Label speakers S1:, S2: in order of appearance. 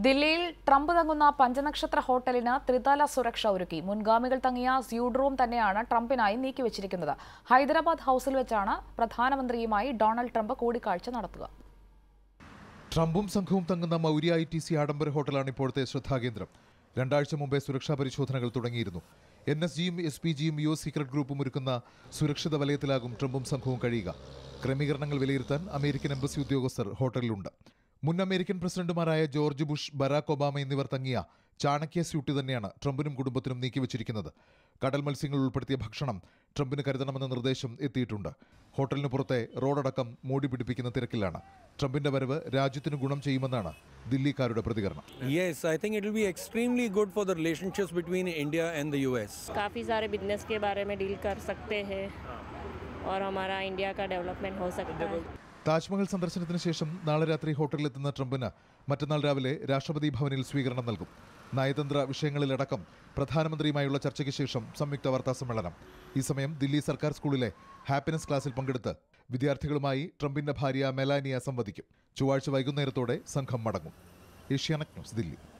S1: ദില്ലിയിൽ ട്രംപ് തങ്ങുന്ന പഞ്ചനക്ഷത്ര ഹോട്ടലിന് ത്രിതല സുരക്ഷ ഒരുക്കി മുൻഗാമികൾ തങ്ങിയ സ്യൂഡ് റൂം തന്നെയാണ് ട്രംപിനായി നീക്കിവച്ചിരിക്കുന്നത് ഹൈദരാബാദ് ഹൌസിൽ വെച്ചാണ് പ്രധാനമന്ത്രിയുമായി ഡൊണാൾഡ് ട്രംപ് കൂടിക്കാഴ്ച നടത്തുക
S2: ട്രംപും സംഘവും തങ്ങുന്ന മൗര്യ ഐ ടി സി ആഡംബര ഹോട്ടലാണ് ഇപ്പോഴത്തെ ശ്രദ്ധാകേന്ദ്രം രണ്ടാഴ്ച മുമ്പേ സുരക്ഷാ പരിശോധനകൾ തുടങ്ങിയിരുന്നു എൻ എസ് ജിയും എസ് പി ജിയും യു എസ് സീക്രട്ട് ഗ്രൂപ്പും ഒരുക്കുന്ന സുരക്ഷിത വലയത്തിലാകും ട്രംപും സംഘവും കഴിയുക ക്രമീകരണങ്ങൾ വിലയിരുത്താൻ അമേരിക്കൻ എംബസി ഉദ്യോഗസ്ഥർ ഹോട്ടലിലുണ്ട് മുൻ അമേരിക്കൻ പ്രസിഡന്റുമാരായ ജോർജ് ബുഷ് ബരാക് ഒബാമ എന്നിവർ തങ്ങിയ ചാണക്യ സ്യൂട്ട് തന്നെയാണ് ട്രംപിനും കുടുംബത്തിനും നീക്കിവച്ചിരിക്കുന്നത് കടൽ മത്സ്യങ്ങൾ ഉൾപ്പെടുത്തിയ ഭക്ഷണം ട്രംപിന് കരുതണമെന്ന നിർദ്ദേശം എത്തിയിട്ടുണ്ട് ഹോട്ടലിന് പുറത്തെ റോഡടക്കം മൂടി പിടിപ്പിക്കുന്ന തിരക്കിലാണ് ട്രംപിന്റെ വരവ് രാജ്യത്തിന് ഗുണം ചെയ്യുമെന്നാണ് ദില്ലിക്കാരുടെ പ്രതികരണം
S3: Yes, I think it will be extremely good for the relationships between India and the US.
S4: काफ़ी सारे बिजनेस के बारे में डील कर सकते हैं और हमारा इंडिया का डेवलपमेंट हो सकता है
S2: താജ്മഹൽ സന്ദർശനത്തിന് ശേഷം നാളെ രാത്രി ഹോട്ടലിലെത്തുന്ന ട്രംപിന് മറ്റന്നാൾ രാവിലെ രാഷ്ട്രപതി ഭവനിൽ സ്വീകരണം നൽകും നയതന്ത്ര വിഷയങ്ങളിലടക്കം പ്രധാനമന്ത്രിയുമായുള്ള ചർച്ചയ്ക്ക് ശേഷം സംയുക്ത വാർത്താ സമ്മേളനം ഈ സമയം ദില്ലി സർക്കാർ സ്കൂളിലെ ഹാപ്പിനെസ് ക്ലാസ്സിൽ പങ്കെടുത്ത് വിദ്യാർത്ഥികളുമായി ട്രംപിന്റെ ഭാര്യ മെലാനിയ സംവദിക്കും ചൊവ്വാഴ്ച വൈകുന്നേരത്തോടെ സംഘം മടങ്ങും ഏഷ്യാനെറ്റ് ന്യൂസ് ദില്ലി